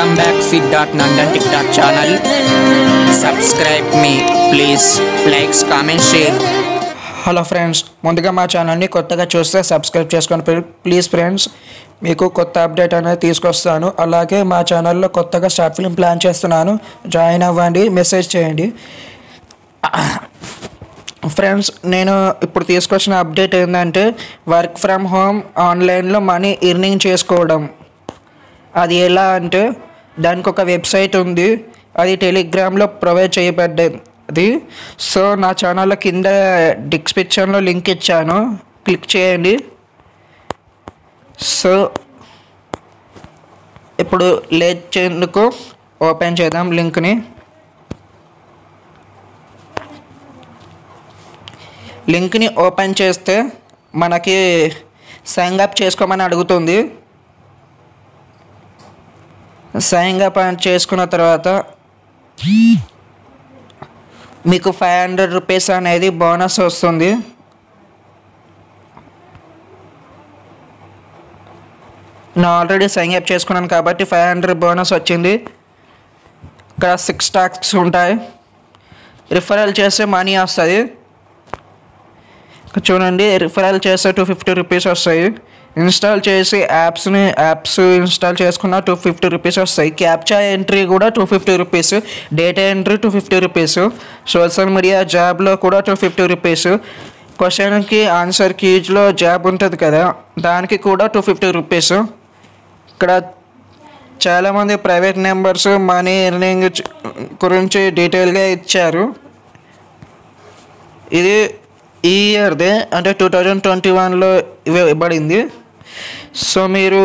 Welcome back Siddharth Nandan TikTok channel. Subscribe me please. Likes, comment, share. Hello friends ముందుగా మా ఛానల్ని కొత్తగా చూస్తే సబ్స్క్రైబ్ చేసుకోండి ప్లి- ప్లీజ్ ఫ్రెండ్స్ మీకు కొత్త అప్డేట్ అనేది తీసుకొస్తాను అలాగే మా ఛానల్లో కొత్తగా షార్ట్ ఫిల్మ్ ప్లాన్ చేస్తున్నాను జాయిన్ అవ్వండి మెసేజ్ చేయండి ఫ్రెండ్స్ నేను ఇప్పుడు తీసుకొచ్చిన అప్డేట్ ఏంటంటే వర్క్ ఫ్రమ్ హోమ్ ఆన్లైన్లో మనీ ఎర్నింగ్ చేసుకోవడం అది ఎలా అంటే దానికి ఒక వెబ్సైట్ ఉంది అది టెలిగ్రామ్లో ప్రొవైడ్ చేయబడ్డది సో నా ఛానల్లో కింద డిస్క్రిప్షన్లో లింక్ ఇచ్చాను క్లిక్ చేయండి సో ఇప్పుడు లేట్ చేందుకు ఓపెన్ చేద్దాం లింక్ని లింక్ని ఓపెన్ చేస్తే మనకి సైన్ అప్ చేసుకోమని అడుగుతుంది సైన్ అప్ అని చేసుకున్న తర్వాత మీకు ఫైవ్ హండ్రెడ్ రూపీస్ అనేది బోనస్ వస్తుంది నేను ఆల్రెడీ సైన్ అప్ చేసుకున్నాను కాబట్టి ఫైవ్ హండ్రెడ్ బోనస్ వచ్చింది ఇక్కడ సిక్స్ టాక్స్ ఉంటాయి రిఫరల్ చేస్తే మనీ వస్తుంది ఇక్కడ చూడండి రిఫరల్ చేస్తే టూ ఫిఫ్టీ రూపీస్ వస్తాయి ఇన్స్టాల్ చేసి యాప్స్ని యాప్స్ ఇన్స్టాల్ చేసుకున్న టూ ఫిఫ్టీ రూపీస్ వస్తాయి క్యాప్చా ఎంట్రీ కూడా two fifty rupees data entry two fifty rupees social media జాబ్లో కూడా టూ ఫిఫ్టీ రూపీస్ క్వశ్చన్కి ఆన్సర్ కీజ్లో జాబ్ ఉంటుంది కదా దానికి కూడా టూ ఫిఫ్టీ రూపీస్ ఇక్కడ చాలామంది ప్రైవేట్ నెంబర్స్ మనీ ఎర్నింగ్ చ- గురించి డీటెయిల్గా ఇచ్చారు ఇది ఈ ఇయర్దే అంటే టూ థౌజండ్ ట్వంటీ వన్లో ఇవ్వబడింది సో మీరు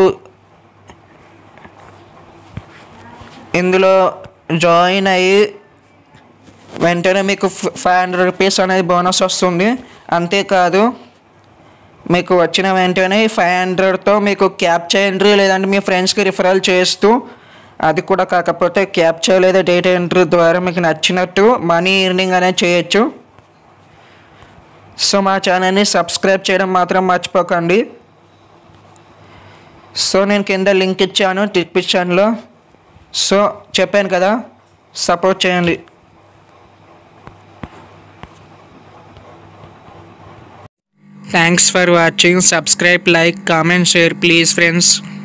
ఇందులో జాయిన్ అయ్యి వెంటనే మీకు ఫైవ్ హండ్రెడ్ రూపీస్ అనేది బోనస్ వస్తుంది అంతేకాదు మీకు వచ్చిన వెంటనే ఫైవ్ హండ్రెడ్తో మీకు క్యాప్చర్ ఎంట్రీ లేదంటే మీ ఫ్రెండ్స్కి రిఫరల్ చేస్తూ అది కూడా కాకపోతే క్యాప్చర్ లేదా డేటా ఎంట్రీ ద్వారా మీకు నచ్చినట్టు మనీ ఎర్నింగ్ అనేది చేయొచ్చు సో మా ఛానల్ని సబ్స్క్రైబ్ చేయడం మాత్రం మర్చిపోకండి సో నేను కింద లింక్ ఇచ్చాను డిస్క్రిప్షన్లో సో చెప్పాను కదా సపోర్ట్ చేయండి Thanks for watching. Subscribe, like, comment, share please friends.